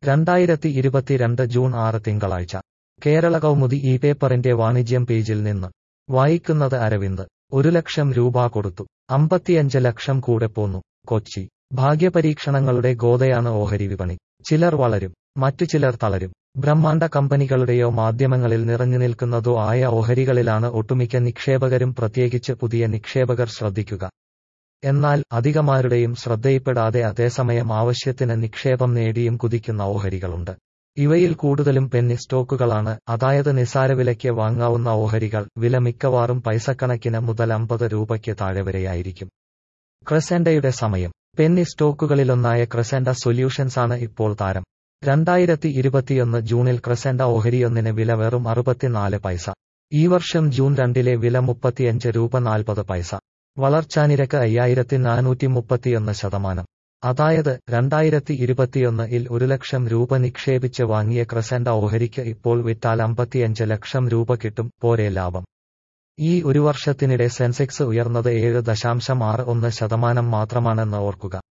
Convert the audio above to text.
രണ്ടായിരത്തി ഇരുപത്തിരണ്ട് ജൂൺ ആറ് തിങ്കളാഴ്ച കേരള കൗമുദി ഈ പേപ്പറിന്റെ വാണിജ്യം പേജിൽ നിന്ന് വായിക്കുന്നത് അരവിന്ദ് ഒരു ലക്ഷം രൂപ കൊടുത്തു അമ്പത്തിയഞ്ച് ലക്ഷം കൂടെ പോന്നു കൊച്ചി ഭാഗ്യപരീക്ഷണങ്ങളുടെ ഗോതയാണ് ഓഹരി വിപണി ചിലർ വളരും മറ്റു ചിലർ തളരും ബ്രഹ്മാണ്ഡ കമ്പനികളുടെയോ മാധ്യമങ്ങളിൽ നിറഞ്ഞു നിൽക്കുന്നതോ ആയ ഓഹരികളിലാണ് ഒട്ടുമിക്ക നിക്ഷേപകരും പ്രത്യേകിച്ച് പുതിയ നിക്ഷേപകർ ശ്രദ്ധിക്കുക എന്നാൽ അധികമാരുടെയും ശ്രദ്ധയിൽപ്പെടാതെ അതേസമയം ആവശ്യത്തിന് നിക്ഷേപം നേടിയും കുതിക്കുന്ന ഓഹരികളുണ്ട് ഇവയിൽ കൂടുതലും പെന്നി സ്റ്റോക്കുകളാണ് അതായത് നിസാരവിലയ്ക്ക് വാങ്ങാവുന്ന ഓഹരികൾ വില മിക്കവാറും പൈസക്കണക്കിന് മുതൽ അമ്പത് രൂപയ്ക്ക് താഴെ വരെയായിരിക്കും ക്രസെൻഡയുടെ സമയം പെന്നി സ്റ്റോക്കുകളിലൊന്നായ ക്രസെൻഡ സൊല്യൂഷൻസ് ആണ് ഇപ്പോൾ താരം രണ്ടായിരത്തി ഇരുപത്തിയൊന്ന് ജൂണിൽ ക്രസെൻഡ ഓഹരിയൊന്നിന് വില വെറും അറുപത്തിനാല് പൈസ ഈ വർഷം ജൂൺ രണ്ടിലെ വില മുപ്പത്തിയഞ്ച് രൂപ നാൽപ്പത് പൈസ വളർച്ചാനിരക്ക് അയ്യായിരത്തി നാനൂറ്റി മുപ്പത്തിയൊന്ന് ശതമാനം അതായത് രണ്ടായിരത്തി ഇരുപത്തിയൊന്ന് ഇൽ ഒരു ലക്ഷം രൂപ നിക്ഷേപിച്ച് വാങ്ങിയ ക്രസെൻഡ ഓഹരിക്ക് ഇപ്പോൾ വിറ്റാൽ അമ്പത്തിയഞ്ച് ലക്ഷം രൂപ കിട്ടും പോരെ ലാഭം ഈ ഒരു വർഷത്തിനിടെ സെൻസെക്സ് ഉയർന്നത് ഏഴ് ദശാംശം ആറ് ഒന്ന് ശതമാനം മാത്രമാണെന്ന് ഓർക്കുക